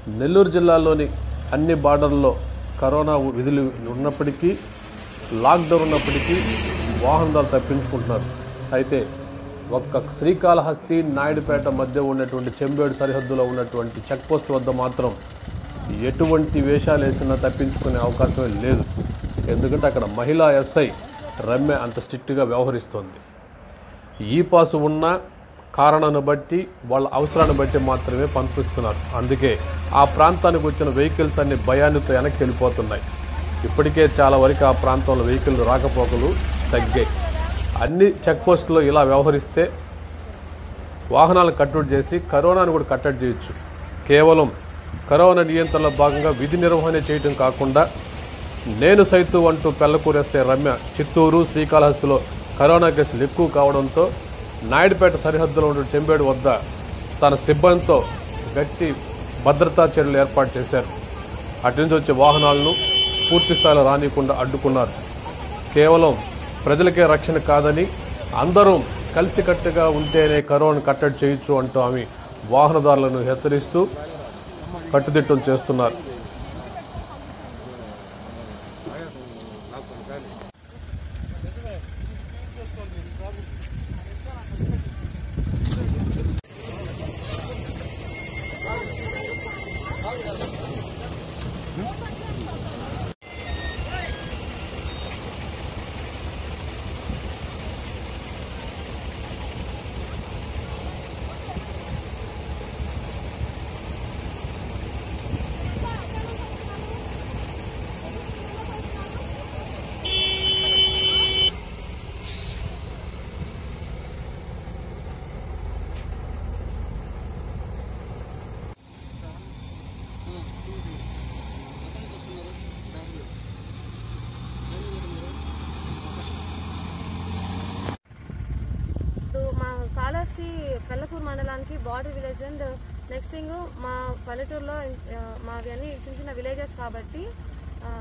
నెల్లూరు జిల్లాలోని అన్ని బార్డర్లలో కరోనా విధులు ఉన్నప్పటికీ లాక్డౌన్ ఉన్నప్పటికీ వాహనదారులు తప్పించుకుంటున్నారు అయితే ఒక్క శ్రీకాళహస్తి నాయుడుపేట మధ్య ఉన్నటువంటి చెంబేడు సరిహద్దులో ఉన్నటువంటి చెక్ పోస్ట్ వద్ద మాత్రం ఎటువంటి వేషాలు వేసినా తప్పించుకునే అవకాశమే లేదు ఎందుకంటే అక్కడ మహిళా ఎస్ఐ రమ్య అంత స్ట్రిక్ట్గా వ్యవహరిస్తోంది ఈ పాసు ఉన్న కారణాన్ని బట్టి వాళ్ళ అవసరాన్ని బట్టి మాత్రమే పంపిస్తున్నారు అందుకే ఆ ప్రాంతానికి వచ్చిన వెహికల్స్ అన్ని భయానితో వెనక్కి వెళ్ళిపోతున్నాయి ఇప్పటికే చాలా వరకు ఆ ప్రాంతంలో వెహికల్ రాకపోకలు తగ్గాయి అన్ని చెక్ పోస్టులో ఇలా వ్యవహరిస్తే వాహనాలను కట్టడి చేసి కరోనాను కూడా కట్టడి చేయొచ్చు కేవలం కరోనా నియంత్రణలో భాగంగా విధి నిర్వహణ చేయటం కాకుండా నేను సైతు అంటూ పెళ్ళకూరేస్తే రమ్య చిత్తూరు శ్రీకాళహస్తిలో కరోనా కేసులు ఎక్కువ కావడంతో నాయుడుపేట సరిహద్దులో ఉన్న చెంబేడు వద్ద తన సిబ్బందితో గట్టి భద్రతా చర్యలు ఏర్పాటు చేశారు అటు నుంచి వచ్చే వాహనాలను పూర్తి స్థాయిలో రానియకుండా అడ్డుకున్నారు కేవలం ప్రజలకే రక్షణ కాదని అందరూ కలిసికట్టుగా ఉంటేనే కరోనా కట్టడి చేయొచ్చు అంటూ ఆమె వాహనదారులను హెచ్చరిస్తూ కట్టుదిట్టం చేస్తున్నారు ఇప్పుడు మా కాళహస్తి పెళ్ళకూరు మండలానికి border village and next thing మా పల్లెటూరులో ఆ, మావి అన్ని చిన్న చిన్న విలేజెస్ కాబట్టి ఆ,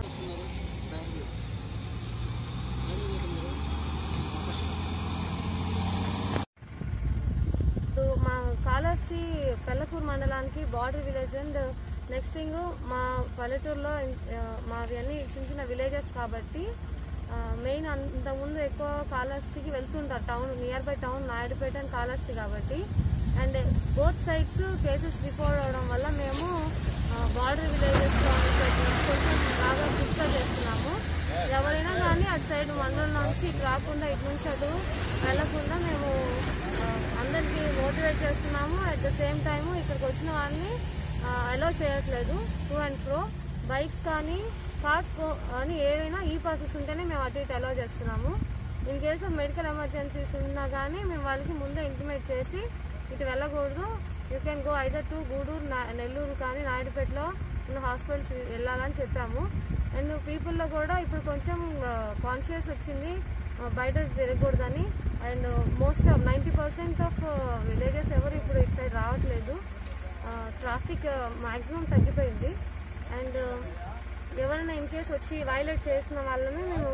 ఇప్పుడు మా కాళహస్తి పెళ్ళకూరు మండలానికి border village and next thing మా పల్లెటూరులో ఆ, మావి అన్ని చిన్న చిన్న విలేజెస్ కాబట్టి మెయిన్ అంతకుముందు ఎక్కువ కాళహస్తికి వెళ్తుంటారు town near by town Naidupeta and Kalahasti కాబట్టి and both sides cases report అవడం వల్ల మేము బార్డర్ విలేజెస్లో కొంచెం బాగా షిఫ్ట్ చేస్తున్నాము ఎవరైనా కానీ అటు సైడ్ మండలం నుంచి ఇటు రాకుండా ఇటు నుంచి అటు వెళ్లకుండా మేము ఆ, అందరికీ మోటివేట్ చేస్తున్నాము అట్ ద సేమ్ టైము ఇక్కడికి వచ్చిన వాళ్ళని అలో చేయట్లేదు టూ అండ్ ఫ్రో బైక్స్ కానీ కార్స్ అని ఏవైనా ఈ పాసెస్ ఉంటేనే మేము అటు ఇటు అలో చేస్తున్నాము in case of medical emergencies ఉన్నా కానీ మేము వాళ్ళకి ముందే ఇంటిమేట్ చేసి ఇటు వెళ్ళకూడదు you can go either to Gudur నా- నెల్లూరు కానీ నాయుడుపేటలో ఉన్న హాస్పిటల్స్ వెళ్ళాలని చెప్పాము అండ్ పీపుల్లో కూడా ఇప్పుడు కొంచెం కాన్షియస్ వచ్చింది ఆ, బయట తిరగకూడదని and most of ninety percent of villages ఎవరు ఇప్పుడు ఇటు సైడ్ రావట్లేదు ట్రాఫిక్ మ్యాక్సిమం తగ్గిపోయింది అండ్ ఎవరైనా ఇన్ కేస్ వచ్చి వైలేట్ చేసిన వాళ్ళని మేము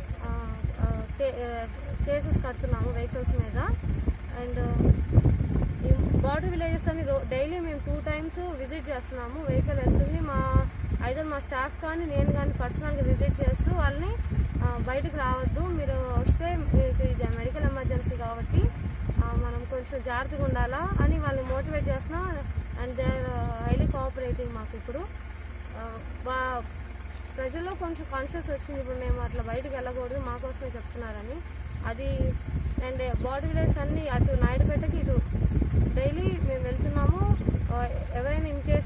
కేసెస్ కడుతున్నాము వెహికల్స్ మీద అండ్ ఈ బార్డర్ విలేజెస్ అని డైలీ మేము టూ టైమ్స్ విజిట్ చేస్తున్నాము వెహికల్ వెళ్తుంది మా ఐదర్ మా స్టాఫ్ కానీ నేను కానీ పర్సనల్గా విజిట్ చేస్తూ వాళ్ళని ఆ, బయటకు రావద్దు మీరు వస్తే మీకు ఇది మెడికల్ ఎమర్జెన్సీ కాబట్టి ఆ, మనం కొంచెం జాగ్రత్తగా ఉండాలా అని వాళ్ళని మోటివేట్ చేస్తున్నాం and they are highly cooperating మాకు ఇప్పుడు ఆ, వా- ప్రజల్లో కొంచెం కాన్షియస్ వచ్చింది ఇప్పుడు మేము అట్లా బయటకు వెళ్ళకూడదు మా కోసమే చెప్తున్నారని అది అండ్ బాడీ విలేజ్ అన్ని అటు నాయుడుపేటకి ఇటు డైలీ మేము వెళ్తున్నాము ఆ, ఎవరైనా ఇన్ కేస్